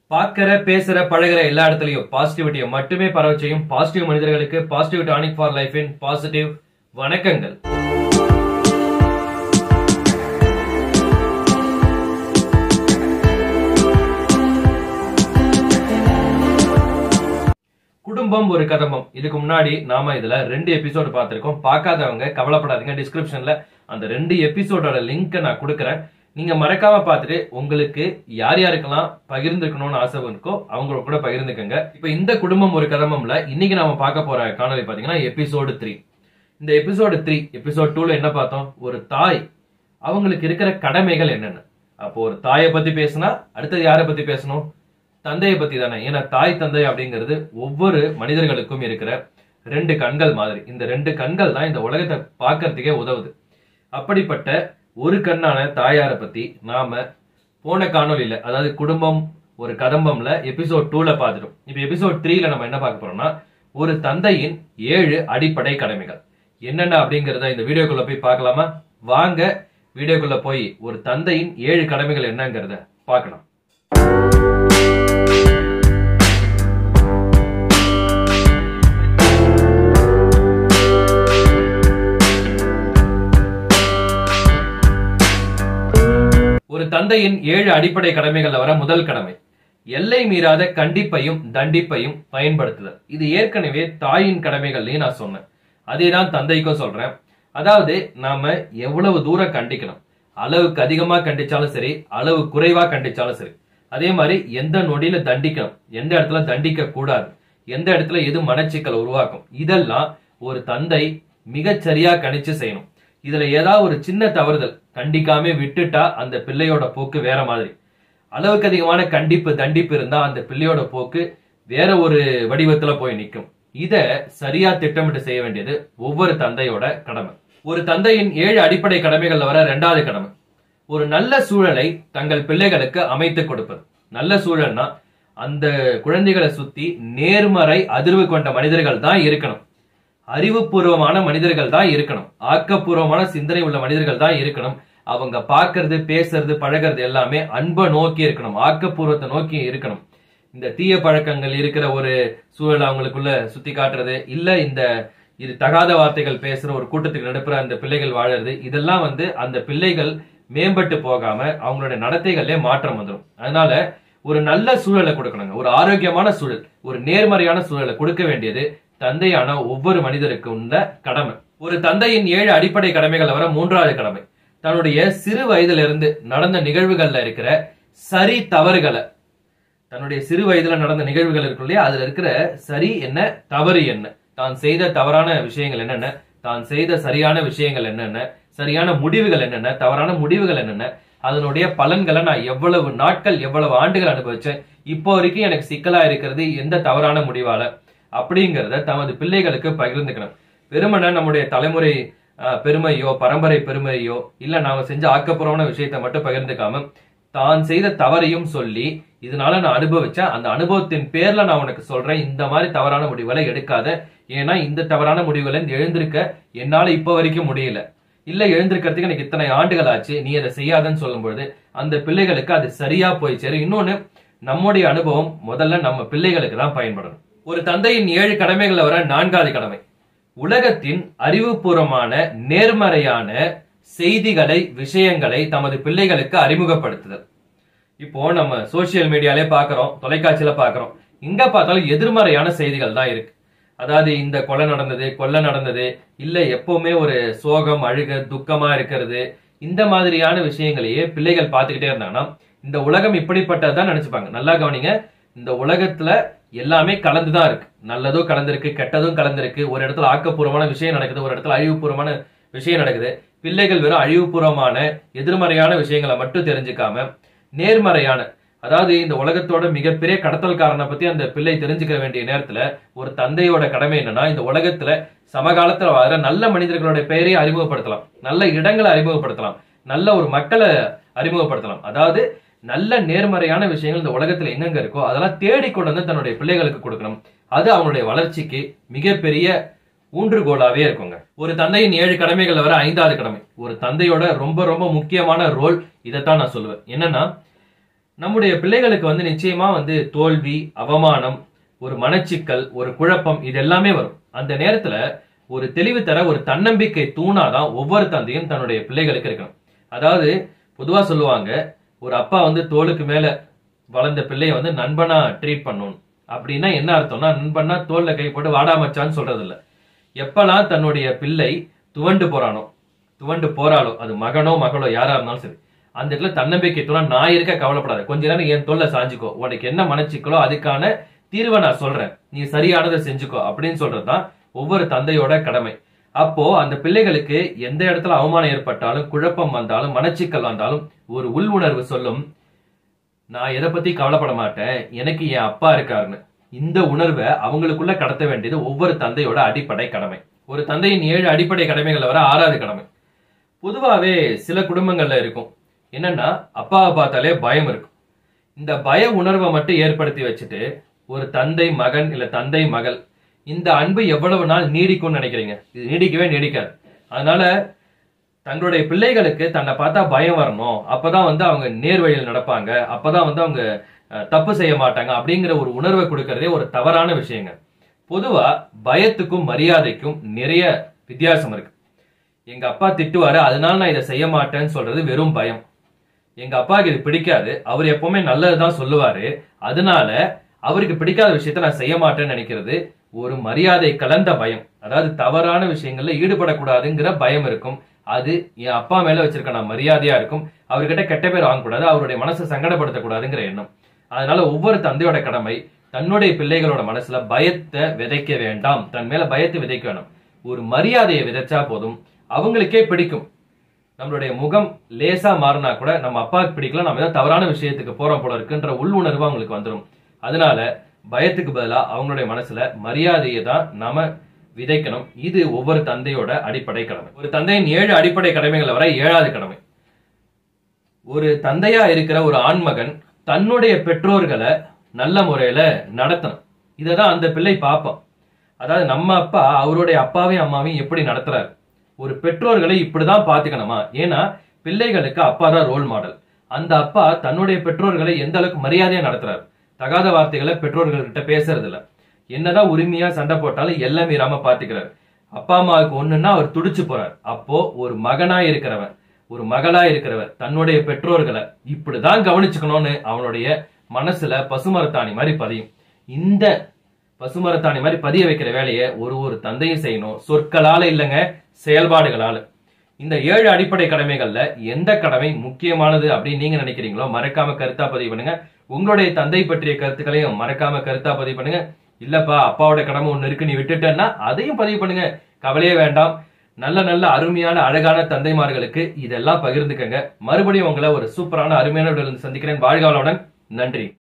பார்க்கிற பேசுற பழகுற எல்லா இடத்துலயும் பாசிட்டிவிட்டியை மட்டுமே பரவ செய்யும் பாசிட்டிவ் மனிதர்களுக்கு பாசிட்டிவ் டானிக் ஃபார் லைஃபின் பாசிட்டிவ் வணக்கங்கள் குடும்பம் ஒரு கதம்பம் இதுக்கு முன்னாடி நாம இதுல ரெண்டு எபிசோடு பார்த்திருக்கோம் பார்க்காதவங்க கவலைப்படாதீங்க டிஸ்கிரிப்ஷன்ல அந்த ரெண்டு எபிசோடோட லிங்க் நான் கொடுக்குறேன் நீங்க மறக்காம பார்த்துட்டு உங்களுக்கு யார் யாருக்கெல்லாம் பகிர்ந்துக்கணும்னு ஆசை இருக்கோ அவங்களோட கூட பகிர்ந்துக்கங்க இப்ப இந்த குடும்பம் ஒரு கதம்பம்ல இன்னைக்கு நாம பார்க்க போற காணொலி பாத்தீங்கன்னா எபிசோடு த்ரீ இந்த எபிசோடு த்ரீ எபிசோட் டூல என்ன பார்த்தோம் ஒரு தாய் அவங்களுக்கு இருக்கிற கடமைகள் என்னென்ன அப்போ ஒரு தாயை பத்தி பேசினா அடுத்தது யாரை பத்தி பேசணும் தந்தையை பத்தி தானே ஏன்னா தாய் தந்தை அப்படிங்கிறது ஒவ்வொரு மனிதர்களுக்கும் இருக்கிற ரெண்டு கண்கள் மாதிரி இந்த ரெண்டு கண்கள் தான் இந்த உலகத்தை பார்க்கறதுக்கே உதவுது அப்படிப்பட்ட ஒரு கண்ணான தாயாரை பத்தி நாம போன காணொலியில அதாவது குடும்பம் ஒரு கதம்பம்ல எபிசோட் டூல பார்த்துட்டோம் இப்ப எபிசோட் த்ரீல நம்ம என்ன பார்க்க போறோம்னா ஒரு தந்தையின் ஏழு அடிப்படை கடமைகள் என்னென்ன அப்படிங்கறத இந்த வீடியோக்குள்ள போய் பார்க்கலாமா வாங்க வீடியோக்குள்ள போய் ஒரு தந்தையின் ஏழு கடமைகள் என்னங்கறத பார்க்கலாம் ஒரு தந்தையின் ஏழு அடிப்படை கடமைகள்ல வர முதல் கடமை எல்லை மீறாத கண்டிப்பையும் தண்டிப்பையும் பயன்படுத்துதல் இது ஏற்கனவே தாயின் கடமைகள்லயும் நான் சொன்னேன் அதே தான் தந்தைக்கும் சொல்றேன் அதாவது நாம எவ்வளவு தூரம் கண்டிக்கணும் அளவுக்கு அதிகமா கண்டிச்சாலும் சரி அளவு குறைவா கண்டிச்சாலும் சரி அதே மாதிரி எந்த நொடியில தண்டிக்கணும் எந்த இடத்துல தண்டிக்க கூடாது எந்த இடத்துல எது மனச்சிக்கல் உருவாக்கும் இதெல்லாம் ஒரு தந்தை மிகச் சரியா கணிச்சு செய்யணும் இதுல ஏதாவது ஒரு சின்ன தவறுதல் கண்டிக்காம விட்டுட்டா அந்த பிள்ளையோட போக்கு வேற மாதிரி அளவுக்கு அதிகமான கண்டிப்பு தண்டிப்பு இருந்தா அந்த பிள்ளையோட போக்கு வேற ஒரு வடிவத்துல போய் நிற்கும் இத சரியா திட்டமிட்டு செய்ய வேண்டியது ஒவ்வொரு தந்தையோட கடமை ஒரு தந்தையின் ஏழு அடிப்படை கடமைகள்ல வர இரண்டாவது கடமை ஒரு நல்ல சூழலை தங்கள் பிள்ளைகளுக்கு அமைத்து கொடுப்பது நல்ல சூழல்னா அந்த குழந்தைகளை சுத்தி நேர்மறை அதிர்வு கொண்ட மனிதர்கள் தான் இருக்கணும் அறிவுபூர்வமான மனிதர்கள் தான் இருக்கணும் ஆக்கப்பூர்வமான சிந்தனை உள்ள மனிதர்கள் தான் இருக்கணும் அவங்க பார்க்கறது பேசுறது பழகிறது எல்லாமே அன்பை நோக்கி இருக்கணும் ஆக்கப்பூர்வத்தை நோக்கி இருக்கணும் இந்த தீய பழக்கங்கள் இருக்கிற ஒரு சூழல் அவங்களுக்குள்ள சுத்தி காட்டுறது இல்ல இந்த இது தகாத வார்த்தைகள் பேசுற ஒரு கூட்டத்துக்கு நடுப்புற அந்த பிள்ளைகள் வாழறது இதெல்லாம் வந்து அந்த பிள்ளைகள் மேம்பட்டு போகாம அவங்களுடைய நடத்தைகள்லே மாற்றம் வந்துடும் அதனால ஒரு நல்ல சூழலை கொடுக்கணுங்க ஒரு ஆரோக்கியமான சூழல் ஒரு நேர்மறையான சூழலை கொடுக்க வேண்டியது தந்தையான ஒவ்வொரு மனிதருக்கு உள்ள கடமை ஒரு தந்தையின் ஏழு அடிப்படை கடமைகளை வர மூன்றாவது கடமை தன்னுடைய சிறு வயதுல இருந்து நடந்த நிகழ்வுகள்ல இருக்கிற சரி தவறுகளை தன்னுடைய சிறு வயதுல நடந்த நிகழ்வுகள் இருக்கும் இல்லையா அதுல இருக்கிற சரி என்ன தவறு என்ன தான் செய்த தவறான விஷயங்கள் என்னென்ன தான் செய்த சரியான விஷயங்கள் என்னென்ன சரியான முடிவுகள் என்னென்ன தவறான முடிவுகள் என்னென்ன அதனுடைய பலன்களை நான் எவ்வளவு நாட்கள் எவ்வளவு ஆண்டுகள் அனுபவிச்சேன் இப்போ வரைக்கும் எனக்கு சிக்கலா இருக்கிறது எந்த தவறான முடிவால அப்படிங்கிறத தமது பிள்ளைகளுக்கு பகிர்ந்துக்கணும் வெறுமன நம்முடைய தலைமுறை பெருமையோ பரம்பரை பெருமையோ இல்ல நாம செஞ்ச ஆக்கப்பூர்வமான விஷயத்த மட்டும் பகிர்ந்துக்காம தான் செய்த தவறையும் சொல்லி இதனால நான் அனுபவிச்சேன் அந்த அனுபவத்தின் பேர்ல நான் உனக்கு சொல்றேன் இந்த மாதிரி தவறான முடிவுகளை எடுக்காத ஏன்னா இந்த தவறான முடிவுகளை எழுந்திருக்க என்னால இப்ப வரைக்கும் முடியல இல்ல எழுந்திருக்கிறதுக்கு எனக்கு இத்தனை ஆண்டுகள் ஆச்சு நீ அதை செய்யாதன்னு சொல்லும் பொழுது அந்த பிள்ளைகளுக்கு அது சரியா போய் சேரும் இன்னொன்னு நம்முடைய அனுபவம் முதல்ல நம்ம பிள்ளைகளுக்கு தான் பயன்படணும் ஒரு தந்தையின் ஏழு கடமைகளை வர நான்காவது கடமை உலகத்தின் அறிவுபூர்வமான நேர்மறையான செய்திகளை விஷயங்களை தமது பிள்ளைகளுக்கு அறிமுகப்படுத்துதல் இப்போ நம்ம சோசியல் மீடியாலே பாக்குறோம் தொலைக்காட்சியில பாக்குறோம் இங்க பார்த்தாலும் எதிர்மறையான செய்திகள் தான் இருக்கு அதாவது இந்த கொலை நடந்தது கொலை நடந்தது இல்ல எப்பவுமே ஒரு சோகம் அழுக துக்கமா இருக்கிறது இந்த மாதிரியான விஷயங்களையே பிள்ளைகள் பார்த்துக்கிட்டே இருந்தாங்கன்னா இந்த உலகம் இப்படிப்பட்டதுதான் நினைச்சுப்பாங்க நல்லா கவனிங்க இந்த உலகத்துல எல்லாமே கலந்துதான் இருக்கு நல்லதும் கலந்திருக்கு கெட்டதும் கலந்திருக்கு ஒரு இடத்துல ஆக்கப்பூர்வமான விஷயம் நடக்குது ஒரு இடத்துல அழிவுபூர்வமான விஷயம் நடக்குது பிள்ளைகள் வெறும் அழிவுபூர்வமான எதிர்மறையான விஷயங்களை மட்டும் தெரிஞ்சுக்காம நேர்மறையான அதாவது இந்த உலகத்தோட மிகப்பெரிய கடத்தல்காரனை பத்தி அந்த பிள்ளை தெரிஞ்சுக்க வேண்டிய நேரத்துல ஒரு தந்தையோட கடமை என்னன்னா இந்த உலகத்துல சமகாலத்துல வாழ்ற நல்ல மனிதர்களோட பெயரை அறிமுகப்படுத்தலாம் நல்ல இடங்களை அறிமுகப்படுத்தலாம் நல்ல ஒரு மக்களை அறிமுகப்படுத்தலாம் அதாவது நல்ல நேர்மறையான விஷயங்கள் இந்த உலகத்துல எங்கெங்க இருக்கோ அதெல்லாம் தேடி கொண்டு வந்து தன்னுடைய பிள்ளைகளுக்கு கொடுக்கணும் அது அவனுடைய வளர்ச்சிக்கு மிகப்பெரிய ஊன்றுகோலாவே இருக்குங்க ஒரு தந்தையின் ஏழு கடமைகள் வர ஐந்தாவது கடமை ஒரு தந்தையோட ரொம்ப ரொம்ப முக்கியமான ரோல் இதைத்தான் நான் சொல்லுவேன் என்னன்னா நம்முடைய பிள்ளைகளுக்கு வந்து நிச்சயமா வந்து தோல்வி அவமானம் ஒரு மனச்சிக்கல் ஒரு குழப்பம் இது எல்லாமே வரும் அந்த நேரத்துல ஒரு தெளிவு தர ஒரு தன்னம்பிக்கை தூணாதான் ஒவ்வொரு தந்தையும் தன்னுடைய பிள்ளைகளுக்கு இருக்கணும் அதாவது பொதுவா சொல்லுவாங்க ஒரு அப்பா வந்து தோளுக்கு மேல வளர்ந்த பிள்ளைய வந்து நண்பனா ட்ரீட் பண்ணணும் அப்படின்னா என்ன அர்த்தம்னா நண்பனா தோல்ல கை போட்டு வாடா மச்சான்னு சொல்றது இல்ல எப்பெல்லாம் தன்னுடைய பிள்ளை துவண்டு போறானோ துவண்டு போறாளோ அது மகனோ மகளோ யாரா இருந்தாலும் சரி அந்த இடத்துல தன்னம்பிக்கை தூணா நான் இருக்க கவலைப்படாத கொஞ்ச நேரம் என் தோல்ல சாஞ்சுக்கோ உனக்கு என்ன மனச்சிக்கலோ அதுக்கான தீர்வை நான் சொல்றேன் நீ சரியானதை செஞ்சுக்கோ அப்படின்னு சொல்றதுதான் ஒவ்வொரு தந்தையோட கடமை அப்போ அந்த பிள்ளைகளுக்கு எந்த இடத்துல அவமானம் ஏற்பட்டாலும் குழப்பம் வந்தாலும் மனச்சிக்கல் வந்தாலும் ஒரு உள் உணர்வு சொல்லும் நான் எதை பத்தி கவலைப்பட மாட்டேன் எனக்கு என் அப்பா இருக்காருன்னு இந்த உணர்வை அவங்களுக்குள்ள கடத்த வேண்டியது ஒவ்வொரு தந்தையோட அடிப்படை கடமை ஒரு தந்தையின் ஏழு அடிப்படை கடமைகள் வர ஆறாவது கடமை பொதுவாவே சில குடும்பங்கள்ல இருக்கும் என்னன்னா அப்பாவை பார்த்தாலே பயம் இருக்கும் இந்த பய உணர்வை மட்டும் ஏற்படுத்தி வச்சுட்டு ஒரு தந்தை மகன் இல்ல தந்தை மகள் இந்த அன்பு எவ்வளவு நாள் நீடிக்கும்னு நினைக்கிறீங்க இது நீடிக்கவே நீடிக்காது அதனால தங்களுடைய பிள்ளைகளுக்கு தன்னை பார்த்தா பயம் வரணும் அப்பதான் வந்து அவங்க நேர் வழியில் நடப்பாங்க அப்பதான் வந்து அவங்க அஹ், தப்பு செய்ய மாட்டாங்க அப்படிங்கிற ஒரு உணர்வை கொடுக்கறதே ஒரு தவறான விஷயங்க பொதுவா பயத்துக்கும் மரியாதைக்கும் நிறைய வித்தியாசம் இருக்கு எங்க அப்பா திட்டுவாரு அதனால நான் இதை செய்ய மாட்டேன்னு சொல்றது வெறும் பயம் எங்க அப்பாவுக்கு இது பிடிக்காது அவர் எப்பவுமே நல்லதுதான் சொல்லுவாரு அதனால அவருக்கு பிடிக்காத விஷயத்த நான் செய்ய மாட்டேன்னு நினைக்கிறது ஒரு மரியாதை கலந்த பயம் அதாவது தவறான விஷயங்கள்ல ஈடுபடக்கூடாதுங்கிற பயம் இருக்கும் அது என் அப்பா மேல வச்சிருக்க நான் மரியாதையா இருக்கும் அவர்கிட்ட கெட்ட பேர் வாங்கக்கூடாது அவருடைய மனசை சங்கடப்படுத்தக்கூடாதுங்கிற எண்ணம் அதனால ஒவ்வொரு தந்தையோட கடமை தன்னுடைய பிள்ளைகளோட மனசுல பயத்தை விதைக்க வேண்டாம் தன் மேல பயத்தை விதைக்க வேண்டாம் ஒரு மரியாதையை விதைச்சா போதும் அவங்களுக்கே பிடிக்கும் நம்மளுடைய முகம் லேசா மாறினா கூட நம்ம அப்பாவுக்கு பிடிக்கல நம்ம ஏதாவது தவறான விஷயத்துக்கு போறோம் போல இருக்குன்ற உள்ளுணர்வு அவங்களுக்கு வந்துடும் அதனால பயத்துக்கு பதிலா அவங்களுடைய மனசுல மரியாதையை தான் நாம விதைக்கணும் இது ஒவ்வொரு தந்தையோட அடிப்படை கடமை ஒரு தந்தையின் ஏழு அடிப்படை கடமைகளை வர ஏழாவது கடமை ஒரு தந்தையா இருக்கிற ஒரு ஆண்மகன் தன்னுடைய பெற்றோர்களை நல்ல முறையில நடத்தணும் இததான் அந்த பிள்ளை பார்ப்பான் அதாவது நம்ம அப்பா அவருடைய அப்பாவையும் அம்மாவையும் எப்படி நடத்துறாரு ஒரு பெற்றோர்களை இப்படிதான் பாத்துக்கணுமா ஏன்னா பிள்ளைகளுக்கு அப்பா தான் ரோல் மாடல் அந்த அப்பா தன்னுடைய பெற்றோர்களை எந்த அளவுக்கு மரியாதையா நடத்துறாரு தகாத வார்த்தைகளை பெற்றோர்கள் கிட்ட பேசுறது இல்ல என்னதான் உரிமையா சண்டை போட்டாலும் எல்லாம் மீறாம பாத்துக்கிறாரு அப்பா அம்மாவுக்கு ஒண்ணுன்னா அவர் துடிச்சு போறார் அப்போ ஒரு மகனா இருக்கிறவன் ஒரு மகளா இருக்கிறவர் தன்னுடைய பெற்றோர்களை இப்படிதான் கவனிச்சுக்கணும்னு அவனுடைய மனசுல பசுமரத்தாணி மாதிரி பதியும் இந்த பசுமரத்தாணி மாதிரி பதிய வைக்கிற வேலையை ஒரு ஒரு தந்தையும் செய்யணும் சொற்களால இல்லைங்க செயல்பாடுகளால இந்த ஏழு அடிப்படை கடமைகள்ல எந்த கடமை முக்கியமானது அப்படின்னு நீங்க நினைக்கிறீங்களோ மறக்காம கருத்தா பதிவு பண்ணுங்க உங்களுடைய தந்தை பற்றிய கருத்துக்களையும் மறக்காம கருத்தா பதிவு பண்ணுங்க இல்லப்பா அப்பாவோட கடமை ஒண்ணு இருக்கு நீ விட்டுட்டேன்னா அதையும் பதிவு பண்ணுங்க கவலையே வேண்டாம் நல்ல நல்ல அருமையான அழகான தந்தைமார்களுக்கு இதெல்லாம் பகிர்ந்துக்கங்க மறுபடியும் உங்களை ஒரு சூப்பரான அருமையான வீடியோல இருந்து சந்திக்கிறேன் வாழ்க வளமுடன் நன்றி